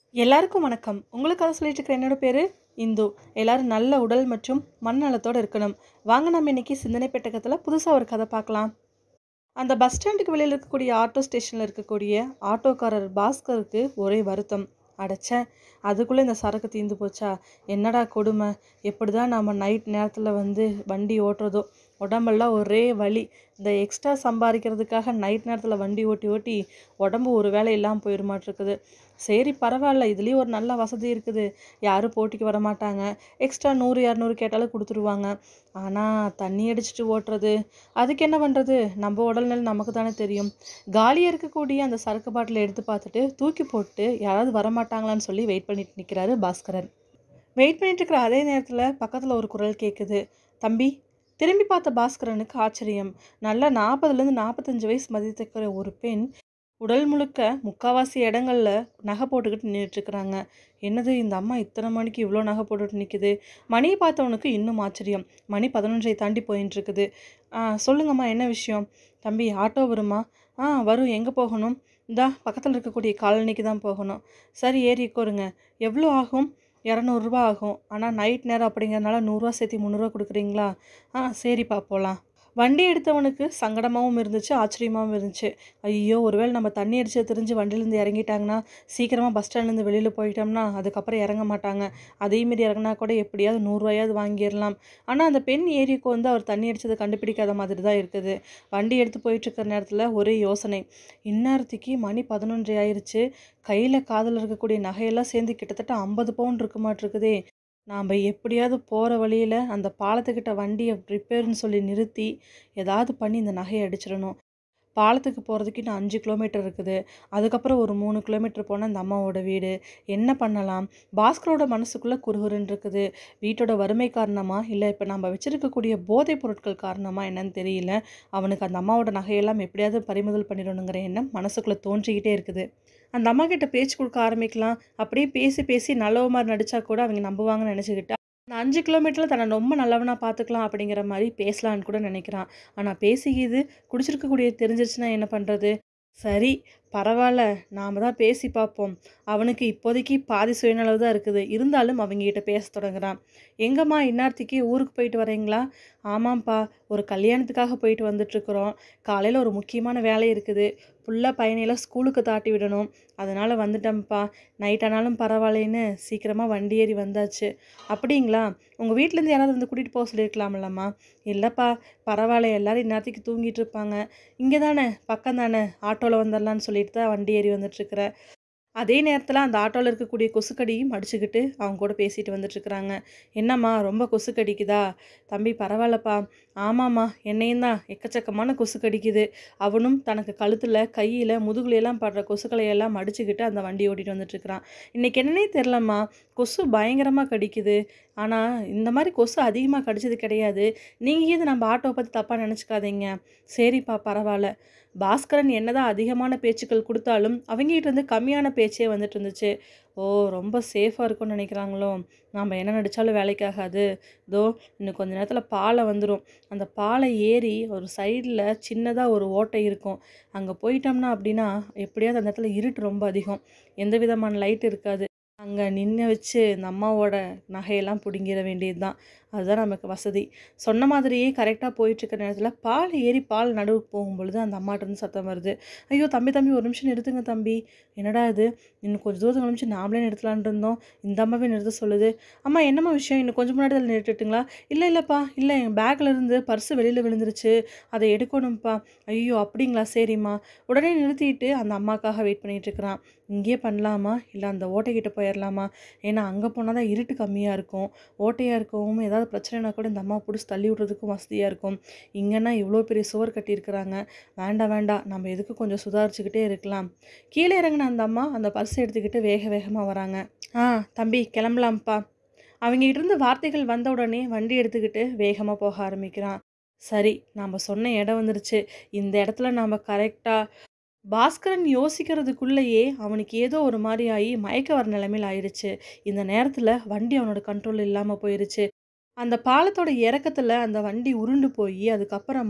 எல்லாருக்கும் வணக்கம் உங்களுக்காக சொல்லிட்டு இருக்கிற என்னோட பேர் இந்து எல்லாரும் நல்ல உடல் மற்றும் மனநலத்தோடு இருக்கணும் வாங்க நம்ம இன்னைக்கு சிந்தனை பெட்டகத்தில் புதுசாக ஒரு கதை பார்க்கலாம் அந்த பஸ் ஸ்டாண்டுக்கு வெளியில் இருக்கக்கூடிய ஆட்டோ ஸ்டேஷனில் இருக்கக்கூடிய ஆட்டோக்காரர் பாஸ்கருக்கு ஒரே வருத்தம் அடைச்சேன் அதுக்குள்ளே இந்த சரக்கு தீந்து போச்சா என்னடா கொடுமை எப்படி தான் நம்ம நைட் நேரத்தில் வந்து வண்டி ஓட்டுறதோ உடம்பெல்லாம் ஒரே வலி இந்த எக்ஸ்ட்ரா சம்பாதிக்கிறதுக்காக நைட் நேரத்தில் வண்டி ஓட்டி ஓட்டி உடம்பு ஒரு வேலை இல்லாமல் போயிருமாட்டிருக்குது சரி பரவாயில்ல இதுலேயும் ஒரு நல்ல வசதி இருக்குது யாரும் போட்டிக்கு வர மாட்டாங்க எக்ஸ்ட்ரா நூறு இரநூறு கேட்டாலும் கொடுத்துருவாங்க ஆனால் தண்ணி அடிச்சிட்டு ஓட்டுறது அதுக்கு என்ன பண்ணுறது நம்ம உடல்நிலை நமக்கு தானே தெரியும் காலியாக இருக்கக்கூடிய அந்த சரக்கு பாட்டிலை எடுத்து பார்த்துட்டு தூக்கி போட்டு யாராவது வரமாட்டாங்களான்னு சொல்லி வெயிட் பண்ணிட்டு நிற்கிறாரு பாஸ்கரன் வெயிட் பண்ணிட்டு இருக்கிற அதே நேரத்தில் பக்கத்தில் ஒரு குரல் கேட்குது தம்பி திரும்பி பார்த்த பாஸ்கரனுக்கு ஆச்சரியம் நல்ல நாற்பதுலேருந்து நாற்பத்தஞ்சு வயசு மதித்திருக்கிற ஒரு பெண் உடல் முழுக்க முக்காவாசி இடங்கள்ல நகை போட்டுக்கிட்டு நின்றுட்டுருக்குறாங்க என்னது இந்த அம்மா இத்தனை மணிக்கு இவ்வளோ நகை போட்டுட்டு நிற்குது மணியை பார்த்தவனுக்கு இன்னும் ஆச்சரியம் மணி பதினொன்றை தாண்டி போயின்னு இருக்குது ஆ சொல்லுங்கம்மா என்ன விஷயம் தம்பி ஆட்டோ வருமா ஆ வரும் எங்கே போகணும் இந்தா பக்கத்தில் இருக்கக்கூடிய காலனிக்கு தான் போகணும் சரி ஏறி உட்காருங்க எவ்வளோ ஆகும் இரநூறுபா ஆகும் ஆனால் நைட் நேரம் அப்படிங்கிறதுனால நூறுரூவா சேர்த்து முந்நூறுரூவா கொடுக்குறீங்களா ஆ சரிப்பா போகலாம் வண்டி எடுத்தவனுக்கு சங்கடமாகவும் இருந்துச்சு ஆச்சரியமாகவும் இருந்துச்சு ஐயோ ஒருவேளை நம்ம தண்ணி அடிச்சு தெரிஞ்சு வண்டியிலேருந்து இறங்கிட்டாங்கன்னா சீக்கிரமாக பஸ் ஸ்டாண்ட்லேருந்து வெளியில் போயிட்டோம்னா அதுக்கப்புறம் இறங்க மாட்டாங்க அதேமாரி இறங்கினா கூட எப்படியாவது நூறுரூவாயாவது வாங்கிடலாம் ஆனால் அந்த பெண் ஏரிக்கு வந்து அவர் தண்ணி அடிச்சதை கண்டுபிடிக்காத மாதிரி தான் இருக்குது வண்டி எடுத்து போயிட்டுருக்கிற நேரத்தில் ஒரே யோசனை இந்நேரத்துக்கு மணி பதினொன்றரை ஆயிருச்சு கையில் காதில் இருக்கக்கூடிய நகையெல்லாம் சேர்ந்து கிட்டத்தட்ட ஐம்பது பவுன் இருக்க மாட்டிருக்குதே நாம் எப்படியாவது போகிற வழியில் அந்த பாலத்துக்கிட்ட வண்டியை ரிப்பேர்னு சொல்லி நிறுத்தி ஏதாவது பண்ணி இந்த நகையை அடிச்சிடணும் பாலத்துக்கு போகிறதுக்கு இன்னும் அஞ்சு கிலோமீட்டர் இருக்குது அதுக்கப்புறம் ஒரு மூணு கிலோமீட்டர் போனால் இந்த அம்மாவோட வீடு என்ன பண்ணலாம் பாஸ்கரோட மனசுக்குள்ளே குறுகுறுன்னு இருக்குது வீட்டோட வறுமை காரணமாக இல்லை இப்போ நம்ம வச்சுருக்கக்கூடிய போதைப் பொருட்கள் காரணமாக என்னன்னு தெரியல அவனுக்கு அந்த அம்மாவோட நகையெல்லாம் எப்படியாவது பறிமுதல் பண்ணிடணுங்கிற எண்ணம் மனசுக்குள்ளே தோன்றிக்கிட்டே இருக்குது அந்த அம்மா கிட்ட பேச்சு கொடுக்க ஆரம்பிக்கலாம் அப்படியே பேசி பேசி நல்லவ மாதிரி நடிச்சா கூட அவங்க நம்புவாங்கன்னு நினச்சிக்கிட்டா அந்த அஞ்சு கிலோமீட்டரில் தன்னை ரொம்ப நல்லவனா பார்த்துக்கலாம் அப்படிங்கிற மாதிரி பேசலான்னு கூட நினைக்கிறான் ஆனால் பேசிக்கிது குடிச்சிருக்கக்கூடிய தெரிஞ்சிருச்சுன்னா என்ன பண்ணுறது சரி பரவாயில்ல நாம் தான் பேசி பார்ப்போம் அவனுக்கு இப்போதைக்கு பாதி சுயநலவு தான் இருக்குது இருந்தாலும் அவங்ககிட்ட பேச தொடங்குறான் எங்கம்மா இன்னார்த்திக்கு ஊருக்கு போயிட்டு வரீங்களா ஆமாம்ப்பா ஒரு கல்யாணத்துக்காக போயிட்டு வந்துட்டுருக்குறோம் காலையில் ஒரு முக்கியமான வேலை இருக்குது புள்ள பையனையெல்லாம் ஸ்கூலுக்கு தாட்டி விடணும் அதனால் வந்துட்டேன்ப்பா நைட் ஆனாலும் பரவாயில்லைன்னு சீக்கிரமாக வண்டி ஏறி வந்தாச்சு அப்படிங்களா உங்கள் வீட்டிலேருந்து யாராவது வந்து கூட்டிகிட்டு போக சொல்லியிருக்கலாம்லம்மா இல்லைப்பா பரவாயில்ல எல்லாரும் இந்நேரத்துக்கு தூங்கிட்டு இருப்பாங்க இங்கே தானே பக்கம் தானே ஆட்டோவில் வந்துடலான்னு சொல்லிட்டு தான் வண்டி ஏறி வந்துட்டுருக்குற அதே நேரத்தில் அந்த ஆட்டோவில் இருக்கக்கூடிய கொசுக்கடியும் அடிச்சுக்கிட்டு அவங்க கூட பேசிட்டு வந்துட்டுருக்குறாங்க என்னம்மா ரொம்ப கொசு கடிக்குதா தம்பி பரவாயில்லப்பா ஆமாம்மா என்னையும் தான் எக்கச்சக்கமான கொசு கடிக்குது அவனும் தனக்கு கழுத்தில் கையில் முதுகுலையெல்லாம் படுற கொசுக்களை எல்லாம் அடிச்சுக்கிட்டு அந்த வண்டி ஓட்டிகிட்டு வந்துட்டுருக்குறான் இன்றைக்கி என்னன்னே தெரிலம்மா கொசு பயங்கரமாக கடிக்குது ஆனால் இந்த மாதிரி கொசு அதிகமாக கடிச்சது கிடையாது நீங்கள் இது நம்ம ஆட்டோவை பற்றி தப்பாக நினச்சிக்காதீங்க சரிப்பா பரவாயில்ல பாஸ்கரன் என்னதான் அதிகமான பேச்சுக்கள் கொடுத்தாலும் அவங்ககிட்ட இருந்து கம்மியான பேச்சே வந்துட்டு இருந்துச்சு ஓ ரொம்ப சேஃபாக இருக்கும்னு நினைக்கிறாங்களோ நாம் என்ன நடித்தாலும் வேலைக்காகாது இதோ இன்னும் கொஞ்ச நேரத்தில் பாலை வந்துடும் அந்த பாலை ஏறி ஒரு சைடில் சின்னதாக ஒரு ஓட்டை இருக்கும் அங்கே போயிட்டோம்னா அப்படின்னா எப்படியாவது அந்த இடத்துல இருட்டு ரொம்ப அதிகம் எந்த விதமான லைட் இருக்காது அங்கே நின்று வச்சு இந்த அம்மாவோட நகையெல்லாம் பிடுங்கிட வேண்டியது தான் அதுதான் நமக்கு வசதி சொன்ன மாதிரியே கரெக்டாக போயிட்டுருக்க நேரத்தில் பால் ஏறி பால் நடுவுக்கு போகும்பொழுது அந்த அம்மாட்டிருந்து சத்தம் வருது ஐயோ தம்பி தம்பி ஒரு நிமிஷம் நிறுத்துங்க தம்பி என்னடா இது இன்னும் கொஞ்சம் தூரத்துக்கு நிமிஷம் நாமளே நிறுத்தலான் இருந்தோம் இந்த அம்மாவே நிறுத்த சொல்லுது அம்மா என்னம்மா விஷயம் இன்னும் கொஞ்சம் முன்னாடி அதில் நிறுத்திட்டுங்களா இல்லை இல்லைப்பா இல்லை என் பேக்கில் இருந்து பர்ஸு வெளியில் விழுந்துருச்சு அதை எடுக்கணும்ப்பா ஐயோ அப்படிங்களா சரிம்மா உடனே நிறுத்திட்டு அந்த அம்மாக்காக வெயிட் பண்ணிகிட்டு இருக்கிறான் இங்கேயே பண்ணலாமா இல்லை அந்த ஓட்டைக்கிட்ட போயிடலாமா ஏன்னா அங்கே போனால் தான் இருட்டு கம்மியாக இருக்கும் ஓட்டையாக இருக்கவும் ஏதாவது பிரச்சனைனா கூட இந்த அம்மா பிடிச்சி தள்ளி விட்றதுக்கும் வசதியாக இருக்கும் இங்கன்னா இவ்வளோ பெரிய சுவர் கட்டியிருக்கிறாங்க வேண்டாம் வேண்டாம் நம்ம எதுக்கு கொஞ்சம் சுதாரிச்சுக்கிட்டே இருக்கலாம் கீழே இறங்கின அந்த அம்மா அந்த பர்ஸ் எடுத்துக்கிட்டு வேக வேகமாக வராங்க ஆ தம்பி கிளம்பலாம்ப்பா அவங்ககிட்ட இருந்து வார்த்தைகள் வந்த உடனே வண்டி எடுத்துக்கிட்டு வேகமாக போக ஆரம்பிக்கிறான் சரி நாம் சொன்ன இடம் வந்துருச்சு இந்த இடத்துல நாம் கரெக்டாக பாஸ்கரன் யோசிக்கிறதுக்குள்ளேயே அவனுக்கு ஏதோ ஒரு மாதிரி ஆகி மயக்க வர நிலைமையில் ஆயிடுச்சு இந்த நேரத்தில் வண்டி அவனோட கண்ட்ரோல் இல்லாமல் போயிருச்சு அந்த பாலத்தோட இறக்கத்தில் அந்த வண்டி உருண்டு போய் அதுக்கப்புறமா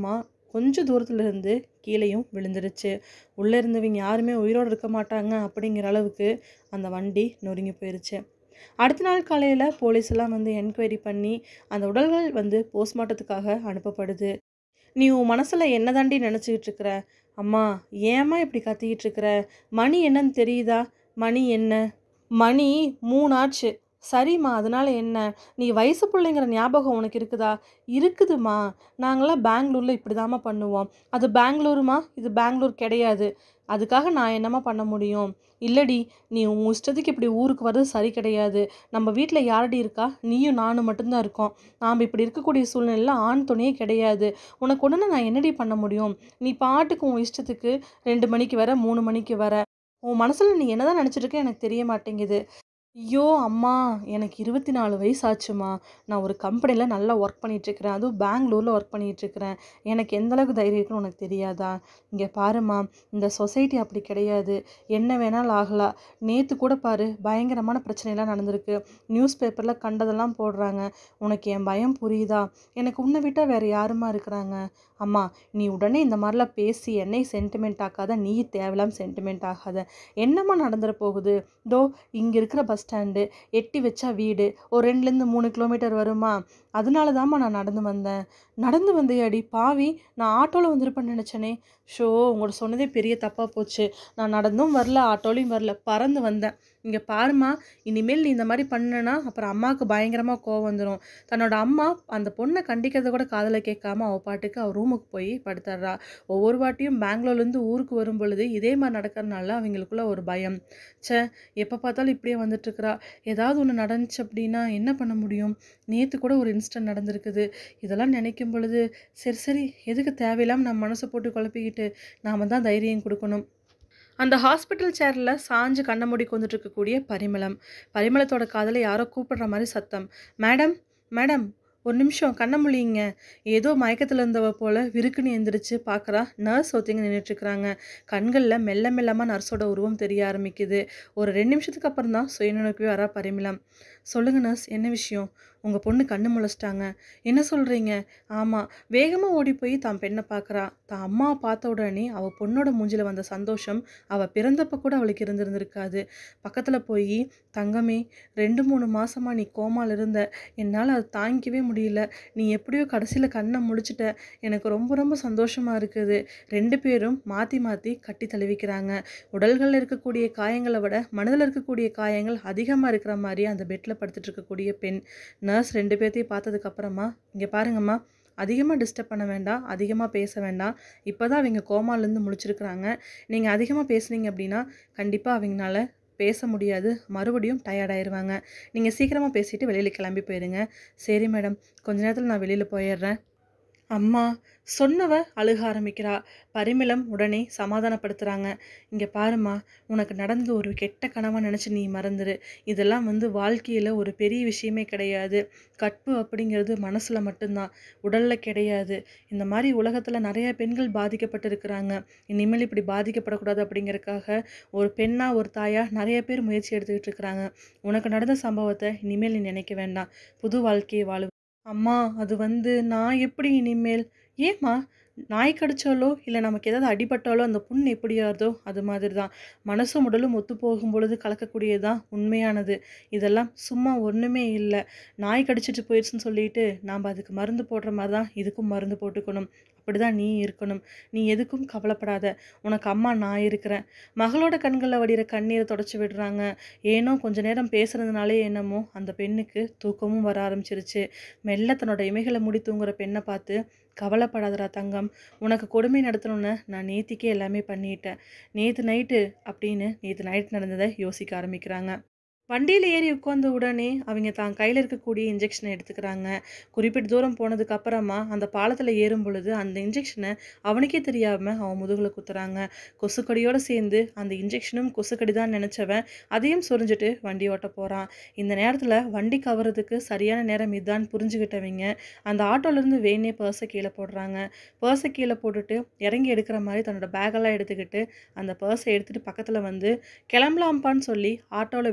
கொஞ்சம் தூரத்துல இருந்து கீழேயும் விழுந்துருச்சு உள்ளே இருந்தவங்க யாருமே உயிரோடு இருக்க மாட்டாங்க அப்படிங்கிற அளவுக்கு அந்த வண்டி நொறுங்கி போயிருச்சு அடுத்த நாள் காலையில் போலீஸ் எல்லாம் வந்து என்கொயரி பண்ணி அந்த உடல்கள் வந்து போஸ்ட்மார்ட்டத்துக்காக அனுப்பப்படுது நீ உன் மனசில் என்ன தாண்டி நினச்சிக்கிட்டு இருக்கிற அம்மா ஏம்மா இப்படி கத்திக்கிட்டு இருக்கிற மணி என்னன்னு தெரியுதா மணி என்ன மணி மூணாச்சு சரிம்மா அதனால என்ன நீ வயசு பிள்ளைங்கிற ஞாபகம் உனக்கு இருக்குதா இருக்குதுமா நாங்களாம் பெங்களூரில் இப்படி தாம்மா பண்ணுவோம் அது பெங்களூருமா இது பெங்களூர் கிடையாது அதுக்காக நான் என்னம்மா பண்ண முடியும் இல்லடி நீ உன் இஷ்டத்துக்கு இப்படி ஊருக்கு வர்றது சரி கிடையாது நம்ம வீட்டில் யாரடி இருக்கா நீயும் நானும் மட்டும்தான் இருக்கோம் நாம் இப்படி இருக்கக்கூடிய சூழ்நிலையில் ஆண் துணையே கிடையாது உனக்கு ஒன்று நான் என்னடி பண்ண முடியும் நீ பாட்டுக்கு உன் இஷ்டத்துக்கு ரெண்டு மணிக்கு வர மூணு மணிக்கு வர உன் மனசில் நீ என்னதான் நினச்சிட்டு இருக்க எனக்கு தெரிய மாட்டேங்குது ஐயோ அம்மா எனக்கு இருபத்தி நாலு வயசு ஆச்சுமா நான் ஒரு கம்பெனியில் நல்லா ஒர்க் பண்ணிகிட்ருக்கிறேன் அதுவும் பெங்களூரில் ஒர்க் பண்ணிகிட்ருக்கிறேன் எனக்கு எந்த அளவுக்கு தைரியம் இருக்குன்னு உனக்கு தெரியாதா இங்கே பாருமா இந்த சொசைட்டி அப்படி கிடையாது என்ன வேணாலும் ஆகலாம் நேற்று கூட பாரு பயங்கரமான பிரச்சனைலாம் நடந்திருக்கு நியூஸ் பேப்பரில் கண்டதெல்லாம் போடுறாங்க உனக்கு என் பயம் புரியுதா எனக்கு உன்னை விட்டால் வேறு யாருமா இருக்கிறாங்க அம்மா நீ உடனே இந்த மாதிரிலாம் பேசி என்னை சென்டிமெண்ட் ஆக்காத நீ தேவையில்லாம சென்டிமெண்ட் ஆகாத என்னம்மா நடந்துட போகுது தோ இங்கே இருக்கிற பஸ் ஸ்டாண்டு எட்டி வச்சா வீடு ஒரு ரெண்டுலேருந்து மூணு கிலோமீட்டர் வருமா அதனால தாம்மா நான் நடந்து வந்தேன் நடந்து வந்தியாடி பாவி நான் ஆட்டோவில் வந்திருப்பேன்னு நினச்சேனே ஷோ உங்களோட சொன்னதே பெரிய தப்பாக போச்சு நான் நடந்தும் வரல ஆட்டோலையும் வரல பறந்து வந்தேன் இங்கே பாருமா இனிமேல் நீ இந்த மாதிரி பண்ணனா அப்புறம் அம்மாவுக்கு பயங்கரமாக கோவம் வந்துடும் தன்னோட அம்மா அந்த பொண்ணை கண்டிக்கிறத கூட காதில் கேட்காம அவள் பாட்டுக்கு அவள் ரூமுக்கு போய் படுத்துடுறா ஒவ்வொரு வாட்டியும் பெங்களூர்லேருந்து ஊருக்கு வரும் பொழுது இதே மாதிரி நடக்கிறதுனால அவங்களுக்குள்ள ஒரு பயம் ச்சே எப்போ பார்த்தாலும் இப்படியே வந்துட்டுருக்குறா ஏதாவது ஒன்று நடந்துச்சு அப்படின்னா என்ன பண்ண முடியும் நேற்று கூட ஒரு இன்ஸ்டன்ட் நடந்திருக்குது இதெல்லாம் நினைக்கும் பொழுது சரி சரி எதுக்கு தேவையில்லாமல் நம்ம மனசை போட்டு குழப்பிக்கிட்டு நாம் தான் தைரியம் கொடுக்கணும் அந்த ஹாஸ்பிட்டல் சேரில் சாஞ்சு கண்ண மூடி கொண்டுட்டு இருக்கக்கூடிய பரிமளம் பரிமளத்தோட காதில் யாரோ கூப்பிடுற மாதிரி சத்தம் மேடம் மேடம் ஒரு நிமிஷம் கண்ண முழிங்க ஏதோ மயக்கத்தில் இருந்தவ போல விருக்குன்னு எந்திரிச்சு பார்க்குறா நர்ஸ் ஒருத்தங்க நின்றுட்டுருக்குறாங்க கண்களில் மெல்ல மெல்லமாக நர்ஸோட உருவம் தெரிய ஆரம்பிக்குது ஒரு ரெண்டு நிமிஷத்துக்கு அப்புறம் தான் சுயநினைக்கவே வரா பரிமளம் சொல்லுங்கள் நர்ஸ் என்ன விஷயம் உங்கள் பொண்ணு கண்ணு முளைச்சிட்டாங்க என்ன சொல்கிறீங்க ஆமாம் வேகமாக ஓடி போய் தான் பெண்ணை பார்க்குறா தான் அம்மாவை பார்த்த உடனே அவள் பொண்ணோட மூஞ்சில் வந்த சந்தோஷம் அவள் பிறந்தப்ப கூட அவளுக்கு இருந்திருந்திருக்காது பக்கத்தில் போய் தங்கமே ரெண்டு மூணு மாசமா நீ கோமால இருந்த என்னால் அதை தாங்கிக்கவே முடியல நீ எப்படியோ கடைசியில் கண்ணை முழிச்சிட்ட எனக்கு ரொம்ப ரொம்ப சந்தோஷமாக இருக்குது ரெண்டு பேரும் மாற்றி மாற்றி கட்டி தழுவிக்கிறாங்க உடல்களில் இருக்கக்கூடிய காயங்களை விட மனதில் இருக்கக்கூடிய காயங்கள் அதிகமாக இருக்கிற மாதிரி அந்த பெட்டில் படுத்துட்டு இருக்கக்கூடிய பெண் நர்ஸ் ரெண்டு பேர்த்தையும் பார்த்ததுக்கப்புறமா இங்கே பாருங்கம்மா அதிகமாக டிஸ்டர்ப் பண்ண வேண்டாம் அதிகமாக பேச வேண்டாம் இப்போ தான் அவங்க கோமாலேருந்து முழிச்சிருக்கிறாங்க நீங்கள் அதிகமாக பேசுனீங்க அப்படின்னா கண்டிப்பாக அவங்களால பேச முடியாது மறுபடியும் டயர்ட் ஆயிடுவாங்க நீங்கள் சீக்கிரமாக பேசிட்டு வெளியில் கிளம்பி போயிடுங்க சரி மேடம் கொஞ்ச நேரத்தில் நான் வெளியில் போயிடுறேன் அம்மா சொன்னவ அழுக ஆரம்பிக்கிறா பரிமளம் உடனே சமாதானப்படுத்துகிறாங்க இங்கே பாரும்மா உனக்கு நடந்த ஒரு கெட்ட கனவாக நினச்சி நீ மறந்துரு இதெல்லாம் வந்து வாழ்க்கையில் ஒரு பெரிய விஷயமே கிடையாது கற்பு அப்படிங்கிறது மனசில் மட்டும்தான் உடலில் கிடையாது இந்த மாதிரி உலகத்தில் நிறைய பெண்கள் பாதிக்கப்பட்டிருக்கிறாங்க இனிமேல் இப்படி பாதிக்கப்படக்கூடாது அப்படிங்கறதுக்காக ஒரு பெண்ணாக ஒரு தாயாக நிறைய பேர் முயற்சி எடுத்துக்கிட்டு இருக்கிறாங்க உனக்கு நடந்த சம்பவத்தை இனிமேல் நீ நினைக்க வேண்டாம் புது வாழ்க்கையை வாழு அம்மா அது வந்து நான் எப்படி இனிமேல் ஏம்மா நாய் கடிச்சாலோ இல்லை நமக்கு ஏதாவது அடிபட்டாலோ அந்த புண் எப்படி ஆறுதோ அது மாதிரி தான் மனசும் உடலும் ஒத்து போகும் பொழுது கலக்கக்கூடியது தான் உண்மையானது இதெல்லாம் சும்மா ஒன்றுமே இல்லை நாய் கடிச்சிட்டு போயிடுச்சுன்னு சொல்லிட்டு நாம் அதுக்கு மருந்து போடுற மாதிரி தான் இதுக்கும் மருந்து போட்டுக்கணும் அப்படி தான் நீ இருக்கணும் நீ எதுக்கும் கவலைப்படாத உனக்கு அம்மா நான் இருக்கிறேன் மகளோட கண்களில் வடிகிற கண்ணீரை தொடச்சி விடுறாங்க ஏனோ கொஞ்ச நேரம் பேசுறதுனாலே என்னமோ அந்த பெண்ணுக்கு தூக்கமும் வர ஆரம்பிச்சிருச்சு மெல்ல தன்னோட இமைகளை மூடி தூங்குற பெண்ணை பார்த்து கவலைப்படாதடா தங்கம் உனக்கு கொடுமை நடத்தணும்னு நான் நேத்திக்கே எல்லாமே பண்ணிட்டேன் நேற்று நைட்டு அப்படின்னு நேற்று நைட் நடந்ததை யோசிக்க ஆரம்பிக்கிறாங்க வண்டியில் ஏறி உட்கார்ந்த உடனே அவங்க தான் கையில் இருக்கக்கூடிய இன்ஜெக்ஷனை எடுத்துக்கிறாங்க குறிப்பிட்ட தூரம் போனதுக்கு அப்புறமா அந்த பாலத்தில் ஏறும் பொழுது அந்த இன்ஜெக்ஷனை அவனுக்கே தெரியாமல் அவன் முதுகில் குத்துறாங்க கொசுக்கடியோடு சேர்ந்து அந்த இன்ஜெக்ஷனும் கொசுக்கடி தான் நினச்சவன் அதையும் சொரிஞ்சுட்டு வண்டி ஓட்ட போகிறான் இந்த நேரத்தில் வண்டி கவர்றதுக்கு சரியான நேரம் இதுதான் புரிஞ்சுக்கிட்டவங்க அந்த ஆட்டோலேருந்து வேணே பர்ஸை கீழே போடுறாங்க பர்ஸை கீழே போட்டுட்டு இறங்கி எடுக்கிற மாதிரி தன்னோட பேக்கெல்லாம் எடுத்துக்கிட்டு அந்த பர்ஸை எடுத்துகிட்டு பக்கத்தில் வந்து கிளம்பலாம்ப்பான்னு சொல்லி ஆட்டோவில் வெளியிலேருந்தே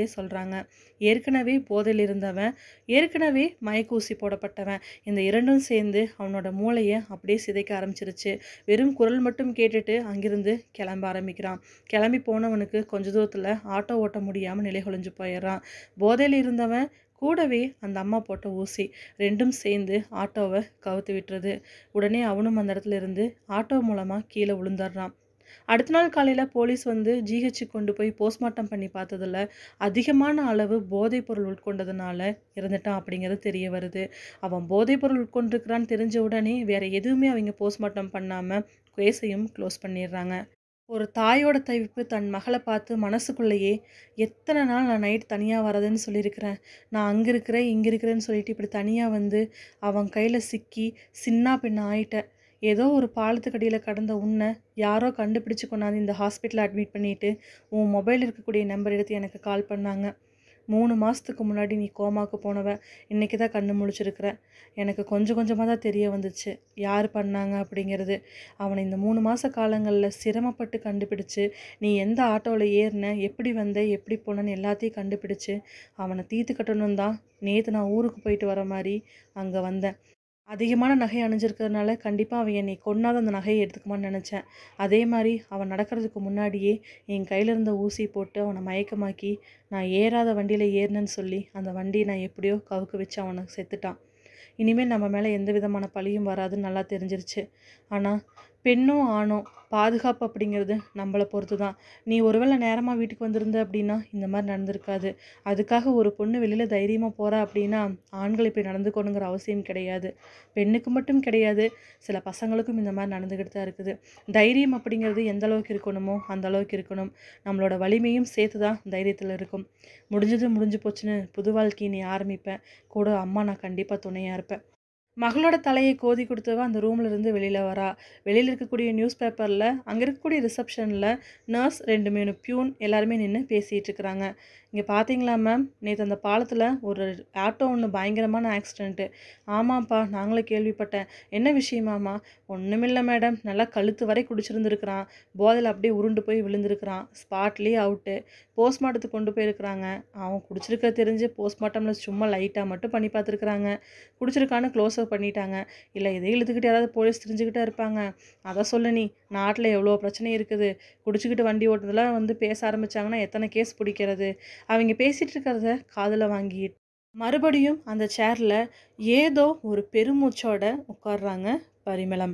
சொல்லி சொல்கிறாங்க ஏற்கனவே போதையில் இருந்தவன் ஏற்கனவே மயக்கூசி போடப்பட்டவன் இந்த இரண்டும் சேர்ந்து அவனோட மூளையை அப்படியே சிதைக்க ஆரம்பிச்சிருச்சு வெறும் குரல் மட்டும் கேட்டுட்டு அங்கிருந்து கிளம்ப ஆரம்பிக்கிறான் கிளம்பி போனவனுக்கு கொஞ்ச தூரத்தில் ஆட்டோ ஓட்ட முடியாமல் நிலை குலைஞ்சு போயிடுறான் போதையில் இருந்தவன் கூடவே அந்த அம்மா போட்ட ஊசி ரெண்டும் சேர்ந்து ஆட்டோவை கவுத்து விட்டுறது உடனே அவனும் அந்த இடத்துல இருந்து ஆட்டோ மூலமாக கீழே விழுந்துடுறான் அடுத்த நாள் காலையில் போலீஸ் வந்து ஜிஹெச்சுக்கு கொண்டு போய் போஸ்ட்மார்ட்டம் பண்ணி பார்த்ததில் அதிகமான அளவு போதைப் பொருள் உட்கொண்டதுனால இறந்துட்டான் அப்படிங்கிறது தெரிய வருது அவன் போதைப் பொருள் உட்கொண்டிருக்கிறான்னு தெரிஞ்ச உடனே வேற எதுவுமே அவங்க போஸ்ட்மார்ட்டம் பண்ணாமல் கேஸையும் க்ளோஸ் பண்ணிடுறாங்க ஒரு தாயோட தவிப்பு தன் மகளை பார்த்து மனசுக்குள்ளேயே எத்தனை நாள் நான் நைட் தனியாக வரதுன்னு சொல்லியிருக்கிறேன் நான் அங்கே இருக்கிறேன் இங்கே இருக்கிறேன்னு சொல்லிட்டு இப்படி தனியாக வந்து அவன் கையில் சிக்கி சின்ன பின்ன ஆயிட்டேன் ஏதோ ஒரு பாலத்துக்கடியில் கடந்த உன்னை யாரோ கண்டுபிடிச்சு கொண்டாந்து இந்த ஹாஸ்பிட்டலில் அட்மிட் பண்ணிவிட்டு உன் மொபைல் இருக்கக்கூடிய நம்பர் எடுத்து எனக்கு கால் பண்ணாங்க மூணு மாதத்துக்கு முன்னாடி நீ கோமாக்கு போனவ இன்றைக்கி தான் கண்ணு முழிச்சிருக்கிற எனக்கு கொஞ்சம் கொஞ்சமாக தான் தெரிய வந்துச்சு யார் பண்ணாங்க அப்படிங்கிறது அவனை இந்த மூணு மாத காலங்களில் சிரமப்பட்டு கண்டுபிடிச்சு நீ எந்த ஆட்டோவில் ஏறின எப்படி வந்த எப்படி போனன்னு எல்லாத்தையும் கண்டுபிடிச்சு அவனை தீர்த்து கட்டணும் தான் நேற்று நான் ஊருக்கு போயிட்டு வர மாதிரி அங்கே வந்தேன் அதிகமான நகை அணிஞ்சிருக்கிறதுனால கண்டிப்பாக அவன் என்னை கொன்னாத அந்த நகையை எடுத்துக்குமான்னு நினச்சேன் அதே மாதிரி அவன் நடக்கிறதுக்கு முன்னாடியே என் கையில் இருந்த ஊசி போட்டு அவனை மயக்கமாக்கி நான் ஏறாத வண்டியில் ஏறினேன்னு சொல்லி அந்த வண்டியை நான் எப்படியோ கவுக்க வச்சு அவனை செத்துட்டான் இனிமேல் நம்ம மேலே எந்த விதமான பழியும் வராதுன்னு நல்லா தெரிஞ்சிருச்சு ஆனால் பெண்ணும் ஆணும் பாதுகாப்பு அப்படிங்கிறது நம்மளை பொறுத்து தான் நீ ஒருவேளை நேரமாக வீட்டுக்கு வந்திருந்த அப்படின்னா இந்த மாதிரி நடந்திருக்காது அதுக்காக ஒரு பொண்ணு வெளியில் தைரியமாக போகிறா அப்படின்னா ஆண்கள் இப்படி நடந்துக்கணுங்கிற அவசியம் கிடையாது பெண்ணுக்கு மட்டும் கிடையாது சில பசங்களுக்கும் இந்த மாதிரி நடந்துக்கிட்டு தான் இருக்குது தைரியம் அப்படிங்கிறது எந்த அளவுக்கு இருக்கணுமோ அந்த அளவுக்கு இருக்கணும் நம்மளோட வலிமையும் சேர்த்து தான் தைரியத்தில் இருக்கும் முடிஞ்சது முடிஞ்சு போச்சுன்னு புது வாழ்க்கையை நீ ஆரம்பிப்பேன் கூட அம்மா நான் கண்டிப்பாக துணையாக இருப்பேன் மகளோட தலையை கோதி கொடுத்தவ அந்த ரூம்ல இருந்து வெளியில் வரா வெளியில் இருக்கக்கூடிய நியூஸ் பேப்பரில் அங்கே இருக்கக்கூடிய ரிசப்ஷனில் நர்ஸ் ரெண்டு மூணு பியூன் எல்லாருமே நின்று பேசிகிட்டு இருக்கிறாங்க இங்கே பார்த்தீங்களா மேம் நேற்று அந்த பாலத்தில் ஒரு ஆட்டோ ஒன்று பயங்கரமான ஆக்சிடெண்ட்டு ஆமாப்பா நாங்களும் கேள்விப்பட்டேன் என்ன விஷயமாம்மா ஒன்றுமில்லை மேடம் நல்லா கழுத்து வரை குடிச்சிருந்துருக்கிறான் போதையில் அப்படியே உருண்டு போய் விழுந்திருக்கிறான் ஸ்பாட்லேயே அவுட்டு போஸ்ட்மார்ட்டத்துக்கு கொண்டு போயிருக்கிறாங்க அவன் குடிச்சிருக்க தெரிஞ்சு போஸ்ட்மார்ட்டமில் சும்மா லைட்டாக மட்டும் பண்ணி பார்த்துருக்குறாங்க குடிச்சிருக்கான்னு க்ளோஸ் அப் பண்ணிட்டாங்க இல்லை இதை இழுத்துக்கிட்டு யாராவது போலீஸ் தெரிஞ்சுக்கிட்டே இருப்பாங்க அதை சொல்லு நீ நாட்டில் எவ்வளோ பிரச்சனை இருக்குது குடிச்சிக்கிட்டு வண்டி ஓட்டுறதுலாம் வந்து பேச ஆரம்பிச்சாங்கன்னா எத்தனை கேஸ் பிடிக்கிறது அவங்க பேசிகிட்டு இருக்கிறத காதில் வாங்கி மறுபடியும் அந்த சேரில் ஏதோ ஒரு பெருமூச்சோட உட்கார்றாங்க பரிமளம்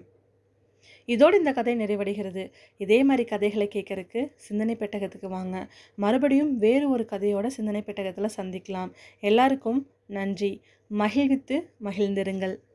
இதோடு இந்த கதை நிறைவடைகிறது இதே மாதிரி கதைகளை கேட்கறக்கு சிந்தனை பெட்டகத்துக்கு வாங்க மறுபடியும் வேறு ஒரு கதையோட சிந்தனை பெட்டகத்தில் சந்திக்கலாம் எல்லாருக்கும் நன்றி மகிழ்வித்து மகிழ்ந்திருங்கள்